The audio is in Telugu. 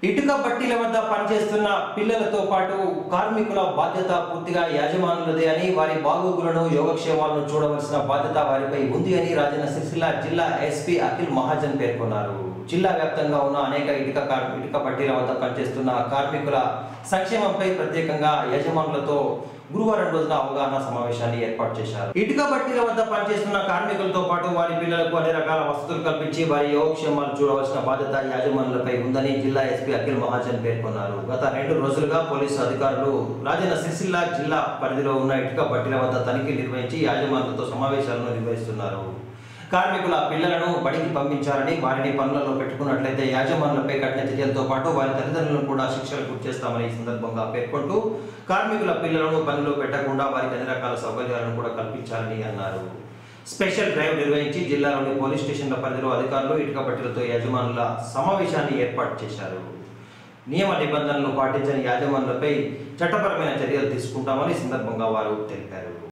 ఇటుక బట్టీల వద్ద పనిచేస్తున్న పిల్లలతో పాటు కార్మికుల బాధ్యత పూర్తిగా యాజమానులదే అని వారి బాగోగులను యోగక్షేమాలను చూడవలసిన బాధ్యత వారిపై ఉంది అని రాజన్న సిరిసిల్ల జిల్లా ఎస్పీ అఖిల్ మహాజన్ పేర్కొన్నారు జిల్లా వ్యాప్తంగా ఉన్న అనేక ఇటుక కార్- ఇటుక బట్టీల వద్ద పనిచేస్తున్న కార్మికుల సంక్షేమంపై ప్రత్యేకంగా యజమానులతో గురువారం రోజున అవగాహన సమావేశాన్ని ఏర్పాటు చేశారు ఇటుక బట్టీల వద్ద పనిచేస్తున్న కార్మికులతో పాటు వారి పిల్లలకు అన్ని రకాల వసతులు కల్పించి వారి యోగక్షేమాలు చూడవలసిన బాధ్యత యాజమానులపై ఉందని జిల్లా ఎస్పీ అఖిల్ మహాజన్ పేర్కొన్నారు గత రెండు రోజులుగా పోలీసు అధికారులు రాజన్న సిరిసిల్ల జిల్లా పరిధిలో ఉన్న ఇటుక బట్టీల వద్ద తనిఖీ నిర్వహించి యాజమానులతో సమావేశాలను నిర్వహిస్తున్నారు కార్మికుల పిల్లలను బడికి పంపించాలని వారిని పనులలో పెట్టుకున్నట్లయితే యాజమానులపై కఠిన చర్యలతో పాటు వారి తల్లిదండ్రులను కూడా శిక్షలకు గురి చేస్తామని ఈ సందర్భంగా పేర్కొంటూ కార్మికుల పిల్లలను పనిలో పెట్టకుండా వారికి అన్ని రకాల సౌకర్యాలను కూడా కల్పించాలని అన్నారు స్పెషల్ డ్రైవ్ నిర్వహించి జిల్లాలోని పోలీస్ స్టేషన్ల పరిధిలో అధికారులు ఇటుక బట్టీలతో యాజమానుల సమావేశాన్ని ఏర్పాటు చేశారు నియమ నిబంధనలు పాటించని యాజమానులపై చట్టపరమైన చర్యలు తీసుకుంటామని ఈ సందర్భంగా వారు తెలిపారు